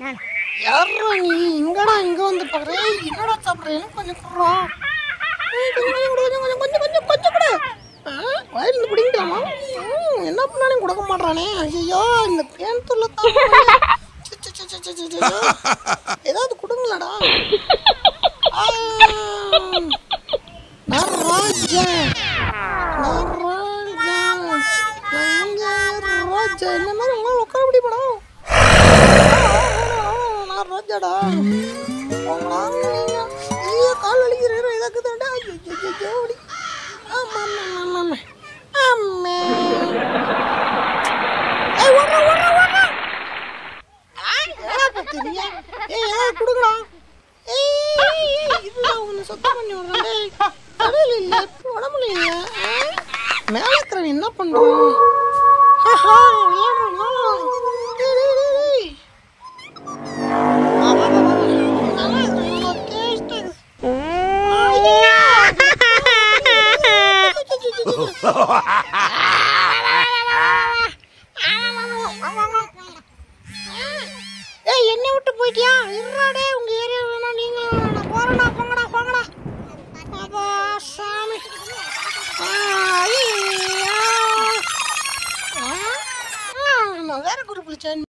யாரா நீ இங்கடா இங்க வந்து பாக்குற ஏய், என்னடா சாப்பிடுறேன் கொஞ்சம் குடுறா ஏய், கொஞ்சம் கொஞ்சம் கொடு, கொஞ்சம் கொஞ்சம் கொஞ்சம் கொஞ்சம் கொடு ஆ, வயிறுல பிடிங்கிட்டாமா ம், என்ன பண்ணாலும் கொடுக்க மாட்டானே ஐயோ இந்த பேன் தொல்லை தான் ஏதாவது கொடுங்களடா ஆ, நடராஜன் நடராஜன் ராஜா இந்த மாதிரி உங்களால் உட்கார முடியுமாடா நான் ராஜாடா உங்களா ஐயோ கால் வலிக்கிறேன் இதாக்குதாண்டா ஐயோ ஐயோ வலி ஆமா ஆமா ஆமா ஆமா ஏய் ஓடுறா ஓடுறா ஓடுறா ஏடா பத்திரிங்க ஏய் ஏதாவது கொடுங்கடா ஏய் ஏய், இதுதான் உன்னை சுத்தம் பண்ணி விடுறேன் டேய் கடையில் இல்லை உடம்புல இல்லை மேலே இருக்கிறவன் என்ன பண்ணுறான் ஆஹா விளையாடுறானா டேய் டேய் டேய் டேய் வா, வா, வா, வா, வா. நல்லா இருக்கு, நல்லா taste இருக்கு. ஐயா! ஏய் என்ன விட்டு போயிட்டியா இருடா உங்க ஏரியா வேணா நீங்க நான் போறேன்டா போங்கடா போங்கடா அப்பா சாமி ஆ, ஐயா. ஆ, ஆ, நான் வேற குரூப்ல சேர்ந்து